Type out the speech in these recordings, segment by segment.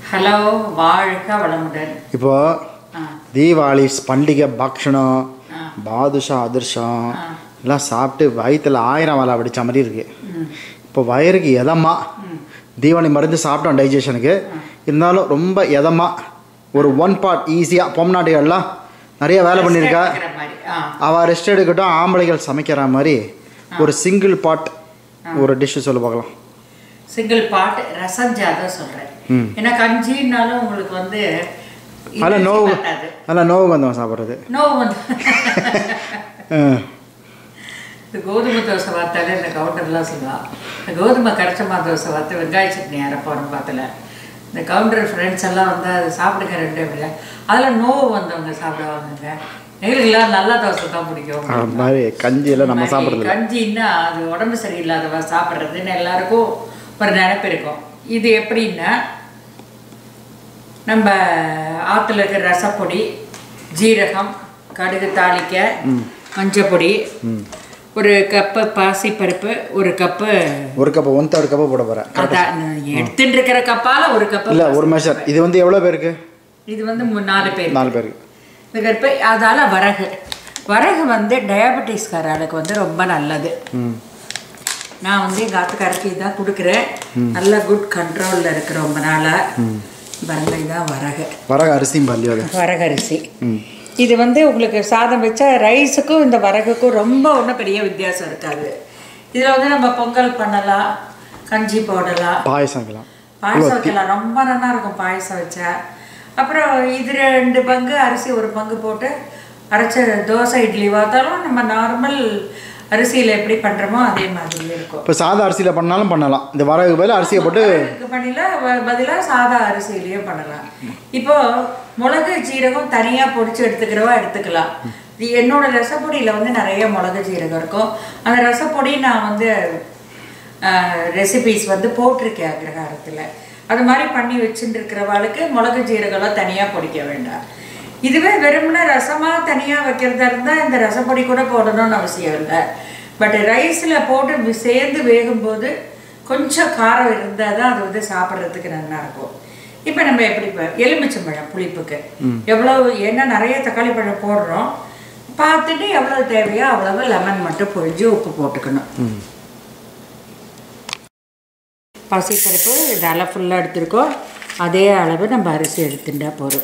Hello வாழ்க வளமுடன் இப்போ ஆ தீபாவளி பண்டிகை பக்ஷணம் ஆ. பாதுஷா அதிர்ஷம் ஆ. எல்லாம் சாப்பிட்டு வயிற்றுல ஆயிரம் வேலை அடித்த மாதிரி இருக்கு ம் இப்போ வயிறுக்கு எதமா ம் தீபாவளி மருந்து சாப்பிட்டோம் டைஜஷனுக்கு இருந்தாலும் ரொம்ப எதமா ஒரு ஒன் பார்ட் ஈஸியாக பொம்நாட்டிகள்லாம் நிறைய வேலை பண்ணியிருக்கா இருக்கிற மாதிரி ஆ அவள் ரெஸ்ட் எடுக்கட்டும் ஆம்பளைகள் சமைக்கிற மாதிரி ஒரு சிங்கிள் பாட் ஒரு டிஷ்ஷு சொல்லி பார்க்கலாம் சிங்கிள் பாட் ரசம் ஜாதம் சொல்கிறேன் ம். ஏன்னா கஞ்சின்னாலும் உங்களுக்கு வந்து அதில் இறைச்சி நோவு பத்தாது. அதில் நோவு வந்தவன் சாப்பிட்றது நோவு வந்து இந்த கோதுமை தோசை பார்த்தாலே இந்த கவுண்டர்லாம் சொல்லுவாள் இந்த கோதுமை கரைச்சமா தோசை பார்த்து வெங்காய சட்னி அரைப்போன்னு பார்த்தல இந்த கவுண்டர் ஃப்ரெண்ட்ஸ் எல்லாம் வந்து அது சாப்பிடுங்க ரெண்டு அப்படியா அதில் நோவு வந்தவங்க சாப்பிடுவாங்கங்க எங்களுக்கெல்லாம் நல்ல தோசை தான் பிடிக்கும் அது மாதிரி கஞ்சியெல்லாம் நம்ம சாப்பிட்றது இல்ல. கஞ்சின்னா அது உடம்பு சரியில்லாதவ சாப்பிட்றதுன்னு எல்லாருக்கும் ஒரு நினைப்பு இருக்கும் இது எப்படின்னா நம்ம ஆற்றுல இருக்கிற ரசப்பொடி ஜீரகம் கடுகு தாளிக்க மஞ்சப்பொடி ஒரு கப்பு பாசிப்பருப்பு ஒரு கப்பு ஒரு கப்பு ஒன் தேர்ட் கப்பு போட போகிறேன் அதான் எடுத்துட்டு இருக்கிற கப்பால ஒரு கப்பு இல்லை ஒரு மெஷர் இது வந்து எவ்வளோ பேருக்கு இது வந்து மூ- நாலு பேர் நாலு பேருக்கு இந்த கருப்பு அதால வரகு வரகு வந்து டயபெட்டிஸ்கார ஆளுக்கு வந்து ரொம்ப நல்லது ம் நான் வந்து எங்கள் ஆத்துக்காரருக்கு இதான் கொடுக்குறேன் நல்ல குட் கண்ட்ரோலில் இருக்கு ரொம்ப நாளாக பாருங்க இதான் வரகு வரகு அரிசியும் பல்லியோ அது வரகரிசி ம் இது வந்து உங்களுக்கு சாதம் வச்சா ரைஸுக்கும் இந்த வரகுக்கும் ரொம்ப ஒன்றும் பெரிய வித்தியாசம் இருக்காது இதில் வந்து நம்ம பொங்கல் பண்ணலாம் கஞ்சி போடலாம் பாயசம் வைக்கலாம் பாயசம் வைக்கலாம் ரொம்ப நல்லா இருக்கும் பாயசம் வச்சா அப்புறம் இது ரெண்டு பங்கு அரிசி ஒரு பங்கு போட்டு அரைச்ச தோசை இட்லி பார்த்தாலும் நம்ம நார்மல் அரிசியில் எப்படி பண்ணுறோமோ அதே மாதிரி இருக்கும் இப்போ சாதா அரிசியில் பண்ணாலும் பண்ணலாம் இந்த வரகு பதில் அரிசியை போட்டு இதுக்கு பண்ணில பதிலாக சாதா அரிசியிலையும் பண்ணலாம் இப்போ மிளகு ஜீரகம் தனியாக பொடிச்சு எடுத்துக்கிறவா எடுத்துக்கலாம் இது என்னோட ரசப்பொடியில் வந்து நிறைய மிளகு ஜீரகம் இருக்கும் அந்த ரசப்பொடி நான் வந்து ரெசிபிஸ் வந்து போட்டிருக்கேன் அக்ரஹாரத்தில் அது மாதிரி பண்ணி வச்சுட்டு இருக்கிறவாளுக்கு மிளகு ஜீரகம்லாம் தனியாக பொடிக்க வேண்டாம் இதுவே வெறுமனே ரசமாக தனியாக வைக்கிறதா இருந்தால் இந்த ரசப்பொடி கூட போடணும்னு அவசியம் இல்லை பட் ரைஸில் போட்டு வி- சேர்ந்து வேகும்போது கொஞ்சம் காரம் இருந்தால் தான் அது வந்து சாப்பிட்றதுக்கு நல்லா இருக்கும் இப்போ நம்ம எப்படி இப்போ எலுமிச்சம்பழம் புளிப்புக்கு எவ்வளோ ஏன்னா நிறைய தக்காளி பழம் போடுறோம் பார்த்துட்டு எவ்வளோ தேவையோ அவ்வளவு லெமன் மட்டும் பொழிஞ்சு உப்பு போட்டுக்கணும் பசிப்பருப்பு இது அலை ஃபுல்லாக எடுத்திருக்கோம் அதே அளவு நம்ம அரிசி எடுத்துட்டா போதும்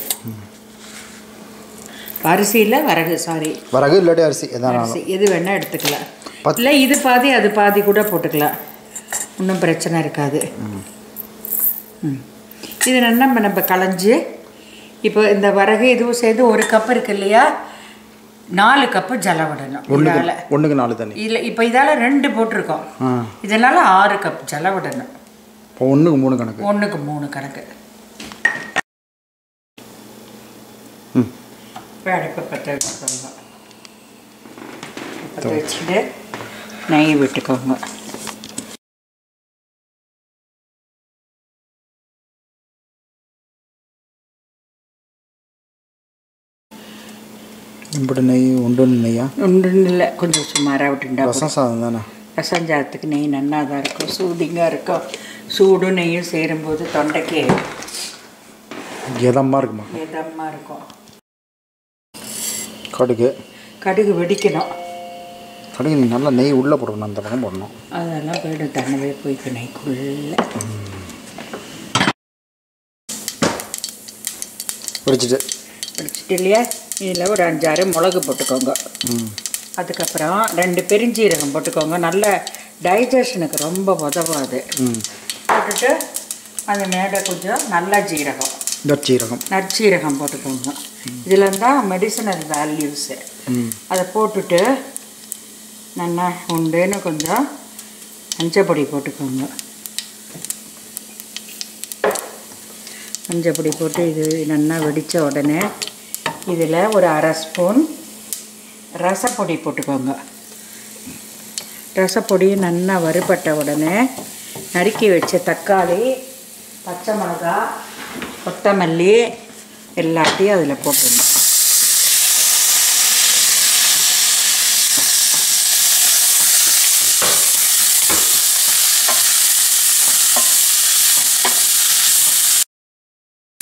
அரிசியில் வரகு சாரி வரகு இல்லாட்டி அரிசி எதானாலும் அரிசி எது வேணால் எடுத்துக்கலாம் பத்- இல்லை இது பாதி அது பாதி கூட போட்டுக்கலாம் ஒன்றும் பிரச்சனை இருக்காது ம் இது நம்ம நம்ம களைஞ்சு இப்போ இந்த வரகு இதுவும் சேர்ந்து ஒரு கப் இருக்கு இல்லையா நாலு கப்பு ஜலம் விடணும் ஒன்றுக்கு இதால் ஒன்றுக்கு நாலு தண்ணி இல்லை இப்போ இதால் ரெண்டு போட்டிருக்கோம் ஆ இதனால் ஆறு கப் ஜலம் விடணும் இப்போ ஒன்றுக்கு மூணு கணக்கு ஒன்றுக்கு மூணு கணக்கு ம் இப்போ அடுப்பை பற்ற வச்சுக்கோங்க பற்ற வச்சுட்டு நெய் விட்டுக்கோங்க இப்படி நெய் உண்டு நெய்யா ஒன்றும் இல்லை கொஞ்சம் சுமாராக விட்டுண்டா ரசம் சாதம் தானே ரசம் சாதத்துக்கு நெய் நன்னா தான் இருக்கும் சூதிங்காக இருக்கும் சூடும் நெய்யும் சேரும்போது தொண்டைக்கு எதமாக இருக்குமா இதமாக இருக்கும் கடுகு கடுகு வெடிக்கணும் கடுகு நீ நல்லா நெய் உள்ளே போடணும் அந்த பக்கம் போடணும் அதெல்லாம் போய்டும் தண்ணவே போய்க்கும் நெய்க்குள்ளே பிடிச்சிட்டு பிடிச்சிட்டு இல்லையா இதில் ஒரு அஞ்சாறு மிளகு போட்டுக்கோங்க ம் அதுக்கப்புறம் ரெண்டு பெருஞ்சீரகம் போட்டுக்கோங்க நல்ல டைஜஷனுக்கு ரொம்ப உதவும் அது ம் போட்டுட்டு அது மேலே கொஞ்சம் நல்ல ஜீரகம் நற்சீரகம் நற்சீரகம் போட்டுக்கோங்க இதில் தான் மெடிசனல் வேல்யூஸு ம் அதை போட்டுட்டு நல்லா உண்டுன்னு கொஞ்சம் மஞ்சப்பொடி போட்டுக்கோங்க மஞ்சப்பொடி போட்டு இது நல்லா வெடித்த உடனே இதில் ஒரு அரை ஸ்பூன் ரசப்பொடி போட்டுக்கோங்க ரசப்பொடி நல்லா வறுபட்ட உடனே நறுக்கி வச்ச தக்காளி பச்சை மிளகா கொத்தமல்லி எல்லாத்தையும் அதில் போட்டுடணும்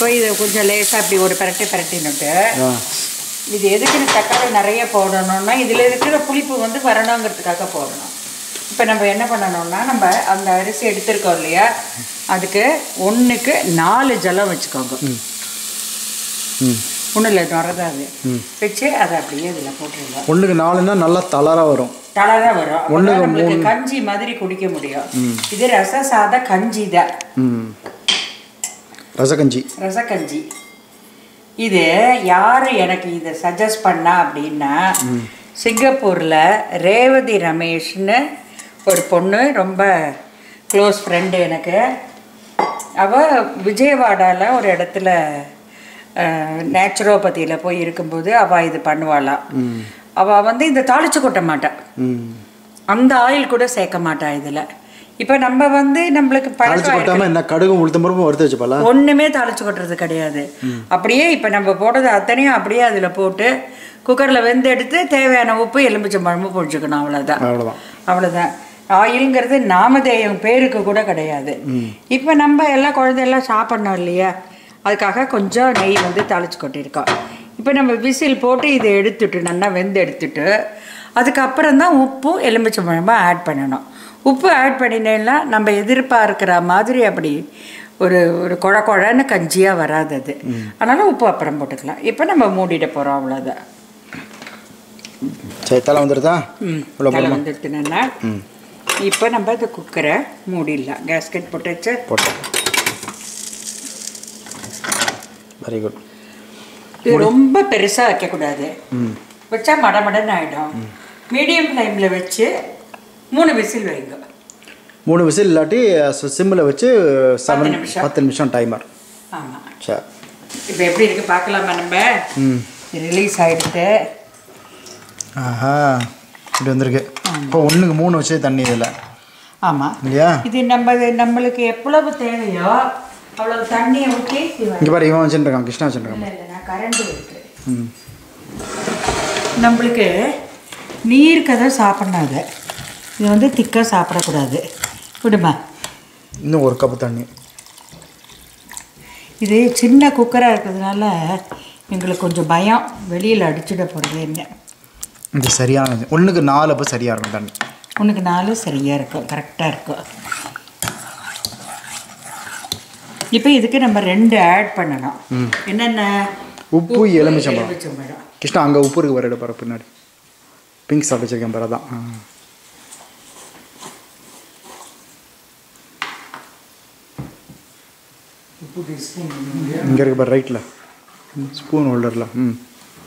இப்போ இதை கொஞ்சம் லேசாக அப்படி ஒரு பரட்டி பரட்டினுட்டு ஆ இது எதுக்குன்னு தக்காளி நிறைய போடணும்னா இதில் இருக்கிற புளிப்பு வந்து வரணுங்கிறதுக்காக போடணும் இப்போ நம்ம என்ன பண்ணணும்னா நம்ம அந்த அரிசி எடுத்திருக்கோம் இல்லையா அதுக்கு ஒன்றுக்கு நாலு ஜலம் வச்சுக்கோங்க ம் ஒன்றும் இல்லை நுறதாது வச்சு அதை அப்படியே இதில் போட்டுருங்க ஒன்றுக்கு நாலுன்னா நல்லா தளராக வரும் தலராக வரும் அப்பதான் ஒண்ணுக்கு நம்மளுக்கு கஞ்சி மாதிரி குடிக்க முடியும் இது ரச சாத கஞ்சி தான் ம் ரசகஞ்சி ரசக்கஞ்சி இது யார் எனக்கு இதை சஜஸ்ட் பண்ணா அப்படின்னா சிங்கப்பூரில் ரேவதி ரமேஷ்னு ஒரு பொண்ணு ரொம்ப க்ளோஸ் ஃப்ரெண்டு எனக்கு அவள் விஜயவாடாவில் ஒரு இடத்துல நேச்சுரோபதியில் போய் இருக்கும்போது அவள் இது பண்ணுவாளாம் அவள் வந்து இந்த தாளிச்சு கொட்ட மாட்டாள் ம் அந்த ஆயில் கூட சேர்க்க மாட்டா இதில் இப்போ நம்ம வந்து நம்மளுக்கு தாளிச்சு பழக்கம் கொட்டாமல் என்ன கடுகு உளுத்தம் பருப்பும் வறுத்து வச்சுப்பாளா ஒண்ணுமே தாளிச்சு கொட்டுறது கிடையாது அப்படியே இப்போ நம்ம போடுறது அத்தனையும் அப்படியே அதில் போட்டு குக்கரில் வெந்து எடுத்து தேவையான உப்பு எலுமிச்சம்பழமும் பொழிச்சுக்கணும் அவ்வளோதான் அவ்வளோதான் அவ்வளோதான் ஆயிலுங்கிறது நாமதேயம் பேருக்கு கூட கிடையாது இப்போ நம்ம எல்லாம் குழந்தையெல்லாம் சாப்பிட்ணும் இல்லையா அதுக்காக கொஞ்சம் நெய் வந்து தாளிச்சு கொட்டியிருக்கோம் இப்போ நம்ம விசில் போட்டு இதை எடுத்துட்டு நல்லா வெந்து எடுத்துட்டு அதுக்கப்புறம் தான் உப்பும் எலுமிச்சம்பழமும் ஆட் பண்ணணும் உப்பு ஆட் பண்ணினேன்னா நம்ம எதிர்பார்க்கிற மாதிரி அப்படி ஒரு ஒரு குழ குழன்னு கஞ்சியாக வராது அது அதனால் உப்பு அப்புறம் போட்டுக்கலாம் இப்போ நம்ம மூடிட போகிறோம் அவ்வளோதான் சரி தலை வந்துடுதா ம் உள்ள தலை போடுமா வந்துடுத்துனா இப்போ நம்ம இந்த குக்கரை மூடிடலாம் கேஸ்கெட் போட்டு வச்சு போட்டேன் வெரி குட் இது ரொம்ப பெருசாக வைக்கக்கூடாது ம் வச்சா மடமடன்னு ஆகிடும் மீடியம் ஃப்ளேமில் வச்சு மூணு விசில் வைங்க மூணு விசில் இல்லாட்டி சிம்மில் வச்சு செவன் நிமிஷம். பத்து நிமிஷம் டைமர் ஆமாம் சரி இப்போ எப்படி இருக்கு பார்க்கலாமா நம்ம ம் ரிலீஸ் ஆகிடுது ஆஹா இப்படி வந்திருக்கு இப்போ ஒன்றுக்கு மூணு வச்சு தண்ணி இதில் ஆமாம் இல்லையா இது நம்ம நம்மளுக்கு எவ்வளவு தேவையோ அவ்வளவு தண்ணியை ஊற்றி இங்கே பாரு இவன் வச்சுருக்கான் கிருஷ்ணா வச்சுருக்கான் இல்லை இல்லை நான் கரண்ட் இருக்கு ம் நம்மளுக்கு நீர் கதை சாப்பிடணும் அது இது வந்து திக்காக சாப்பிடக்கூடாது விடுமா இன்னும் ஒரு கப்பு தண்ணி இது சின்ன குக்கராக இருக்கிறதுனால எங்களுக்கு கொஞ்சம் பயம் வெளியில் அடிச்சுட போகிறது என்ன இது சரியானது ஒன்றுக்கு நாலு அப்போ சரியாக இருக்கும் தண்ணி உனக்கு நாலு சரியாக இருக்கும் கரெக்டாக இருக்கும் இப்போ இதுக்கு நம்ம ரெண்டு ஆட் பண்ணணும் என்னென்ன உப்பு எலுமிச்சம்பழம் எலுமிச்சம்பழம் கிருஷ்ணா அங்கே உப்பு இருக்கு பாரு பாரு பின்னாடி பிங்க் சாப்பிட்டு வச்சிருக்கேன் பாரு அதான் ஆ. இங்கே இருக்கு பாரு ரைட்டில் ஸ்பூன் ஹோல்டரில் ம்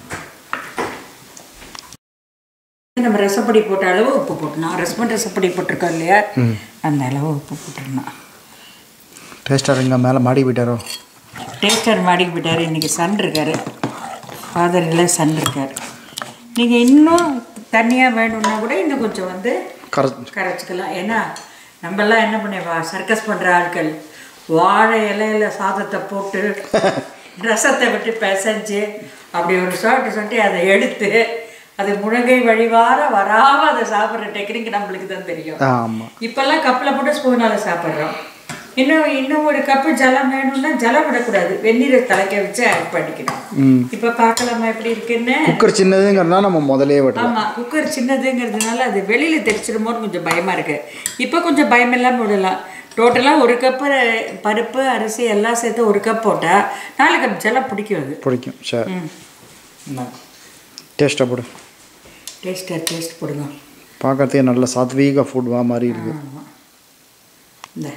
நம்ம ரசப்பொடி போட்ட அளவு உப்பு போட்டணும் ரசமன் ரசப்பொடி போட்டிருக்கோம் இல்லையா அந்த அளவு உப்பு போட்டுடணும் டேஸ்டாக இங்கே மேலே மாடி போயிட்டாரோ டேஸ்டர் மாடிக்கு போயிட்டாரு இன்றைக்கி சன் இருக்கார் ஃபாதர் இல்லை சன் இருக்கார் நீங்கள் இன்னும் தண்ணியாக வேணும்னா கூட இன்னும் கொஞ்சம் வந்து கர கரைச்சிக்கலாம் ஏன்னா நம்மெல்லாம் என்ன பண்ணுவா சர்க்கஸ் பண்ணுற ஆட்கள் வாழை இலையில சாதத்தை போட்டு ரசத்தை விட்டு பிசைஞ்சு அப்படி ஒரு சொட்டு சொட்டி அதை எடுத்து அது முழங்கை வழிவார வராமல் அதை சாப்பிட்ற டெக்னிக் நம்மளுக்கு தான் தெரியும் ஆமாம் இப்போல்லாம் கப்பில் போட்டு ஸ்பூனால் சாப்பிட்றோம் இன்னும் இன்னும் ஒரு கப்பு ஜலம் வேணும்னா ஜலம் விடக்கூடாது வெந்நீரை தலைக்க வச்சு ஆட் பண்ணிக்கணும் ம் இப்போ பார்க்கலாமா எப்படி இருக்குன்னு குக்கர் சின்னதுங்கிறதுனால நம்ம முதலே விடலாம் ஆமாம் குக்கர் சின்னதுங்கிறதுனால அது வெளியில் தெரிச்சிடுமோன்னு கொஞ்சம் பயமாக இருக்குது இப்போ கொஞ்சம் பயமில்லாமல் விடலாம் டோட்டலாக ஒரு கப்பு பருப்பு அரிசி எல்லாம் சேர்த்து ஒரு கப் போட்டால் நாலு கப் ஜலம் பிடிக்கும் அது பிடிக்கும் சரி ம் டேஸ்ட்டாக போடு டேஸ்டர் டேஸ்ட் போடுங்க பார்க்கறதுக்கே நல்ல சாத்வீக ஃபுட் வா மாதிரி இருக்கு ஆமாம் இந்த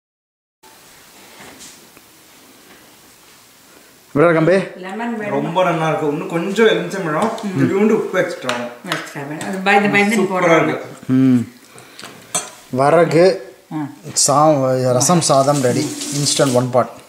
விட கம்பே லெமன் வேணும் ரொம்ப நல்லா இருக்கும் இன்னும் கொஞ்சம் எலுமிச்சம்பழம் திருண்டு உப்பு எக்ஸ்ட்ரா extra வேணும். அது பயந்து பயந்து சூப்பரா போடுறாங்க இருக்கு ம் வரகு ஆ சா ரசம் சாதம் ரெடி இன்ஸ்டன்ட் ஒன் பாட்